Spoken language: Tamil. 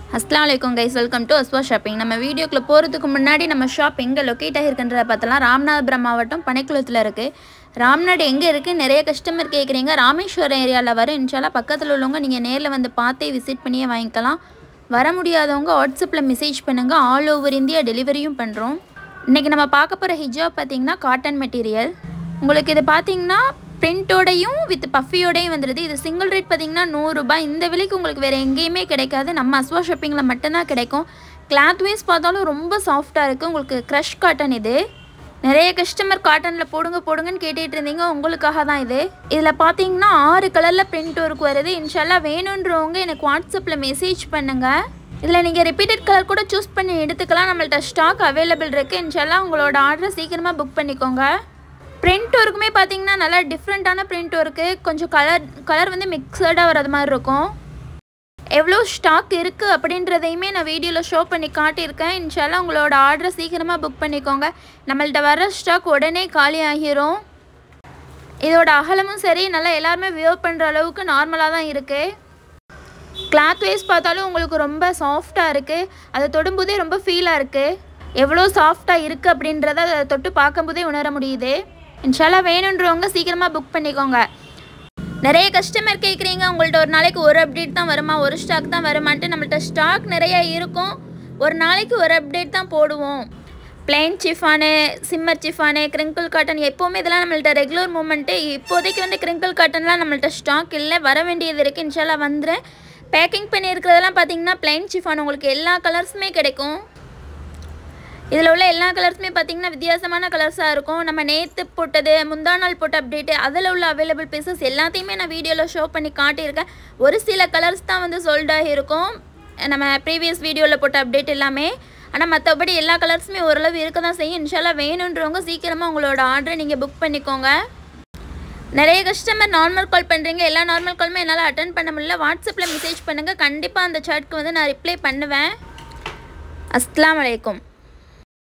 அஸ்லாம் வலைக்கம் guys welcome to Aswa shopping நம்ம வீடியோக்குள்ளே போகிறதுக்கு முன்னாடி நம்ம ஷாப் எங்கே லொக்கேட் ஆகிருக்குன்றத பார்த்தலாம் ராமநாதபுரம் மாவட்டம் பனைக்குளத்தில் இருக்குது ராம்நாடு எங்கே இருக்குது நிறைய கஸ்டமர் கேட்குறீங்க ராமேஸ்வரம் ஏரியாவில் வரும் இன்ஷால்லா பக்கத்தில் உள்ளவங்க நீங்கள் நேரில் வந்து பார்த்தே விசிட் பண்ணியே வாங்கிக்கலாம் வர முடியாதவங்க வாட்ஸ்அப்பில் மெசேஜ் பண்ணுங்கள் ஆல் ஓவர் இந்தியா டெலிவரியும் பண்ணுறோம் இன்றைக்கி நம்ம பார்க்க போகிற ஹிஜாப் பார்த்தீங்கன்னா காட்டன் மெட்டீரியல் உங்களுக்கு இது பார்த்தீங்கன்னா பிரிண்டோடையும் வித் பஃபியோடையும் வந்துடுது இது சிங்கிள் ரேட் பார்த்தீங்கன்னா நூறுரூபா இந்த விலைக்கு உங்களுக்கு வேறு எங்கேயுமே கிடைக்காது நம்ம அஸ்வா ஷாப்பிங்கில் மட்டும்தான் கிடைக்கும் கிளாத் வைஸ் பார்த்தாலும் ரொம்ப சாஃப்டாக இருக்குது உங்களுக்கு க்ரஷ் காட்டன் இது நிறைய கஸ்டமர் காட்டனில் போடுங்க போடுங்கன்னு கேட்டுட்டு இருந்தீங்க உங்களுக்காக தான் இது இதில் பார்த்தீங்கன்னா ஆறு கலரில் பிரிண்ட் ஒர்க் வருது இன்ஷால்லா வேணுன்றவங்க எனக்கு வாட்ஸ்அப்பில் மெசேஜ் பண்ணுங்கள் இதில் நீங்கள் ரிப்பீட்டட் கலர் கூட சூஸ் பண்ணி எடுத்துக்கலாம் நம்மள்ட்ட ஸ்டாக் அவைலபிள் இருக்குது இன்ஷால்லா உங்களோட ஆர்டரை சீக்கிரமாக புக் பண்ணிக்கோங்க பிரிண்ட் ஒர்க்குமே பார்த்தீங்கன்னா நல்லா டிஃப்ரெண்ட்டான பிரிண்ட் ஒர்க்கு கொஞ்சம் கலர் கலர் வந்து மிக்சடாக வர்றது மாதிரி இருக்கும் எவ்வளோ ஸ்டாக் இருக்குது அப்படின்றதையுமே நான் வீடியோவில் ஷோ பண்ணி காட்டியிருக்கேன் இன்ஷால்லா உங்களோட ஆர்டரை சீக்கிரமாக புக் பண்ணிக்கோங்க நம்மள்ட்ட வர ஸ்டாக் உடனே காலி ஆகிரும் இதோட அகலமும் சரி நல்லா எல்லாருமே வியர் பண்ணுற அளவுக்கு நார்மலாக தான் இருக்குது கிளாத் வைஸ் பார்த்தாலும் உங்களுக்கு ரொம்ப சாஃப்டாக இருக்குது அதை தொடும்போதே ரொம்ப ஃபீலாக இருக்குது எவ்வளோ சாஃப்டாக இருக்குது அப்படின்றத அதை தொட்டு பார்க்கும்போதே உணர முடியுது இன்ஷால்லா வேணுன்றவங்க சீக்கிரமாக புக் பண்ணிக்கோங்க நிறைய கஸ்டமர் கேட்குறீங்க உங்கள்ட்ட ஒரு நாளைக்கு ஒரு அப்டேட் தான் வருமா ஒரு ஸ்டாக் தான் வருமான்ட்டு நம்மள்ட்ட ஸ்டாக் நிறைய இருக்கும் ஒரு நாளைக்கு ஒரு அப்டேட் தான் போடுவோம் plain chiffon shimmer chiffon crinkle cotton எப்போவுமே இதெல்லாம் நம்மள்ட்ட ரெகுலர் மூமெண்ட்டு இப்போதைக்கு வந்து கிரிங்கிள் காட்டன்லாம் நம்மள்ட்ட ஸ்டாக் இல்லை வர வேண்டியது இருக்குது இன்ஷால்லா வந்துடுறேன் பேக்கிங் பண்ணியிருக்கிறதெல்லாம் பார்த்தீங்கன்னா பிளைன் சிஃபான் உங்களுக்கு எல்லா கலர்ஸுமே கிடைக்கும் இதில் உள்ள எல்லா கலர்ஸுமே பார்த்தீங்கன்னா வித்தியாசமான கலர்ஸாக இருக்கும் நம்ம நேற்று போட்டது முந்தா நாள் போட்ட அப்டேட்டு அதில் உள்ள அவைலபிள் பீசஸ் எல்லாத்தையுமே நான் வீடியோவில் ஷோ பண்ணி காட்டியிருக்கேன் ஒரு சில கலர்ஸ் தான் வந்து சோல்டாக இருக்கும் நம்ம ப்ரீவியஸ் வீடியோவில் போட்ட அப்டேட் எல்லாமே ஆனால் மற்றபடி எல்லா கலர்ஸுமே ஓரளவு இருக்க தான் செய்யும் இன்ஷால்லா வேணுன்றவங்க சீக்கிரமாக உங்களோட ஆர்டரை நீங்கள் புக் பண்ணிக்கோங்க நிறைய கஸ்டமர் நார்மல் கால் பண்ணுறீங்க எல்லா நார்மல் காலுமே என்னால் அட்டன் பண்ண முடியல வாட்ஸ்அப்பில் மெசேஜ் பண்ணுங்கள் கண்டிப்பாக அந்த சாட்க்கு வந்து நான் ரிப்ளை பண்ணுவேன் அஸ்லாம் வலைக்கும்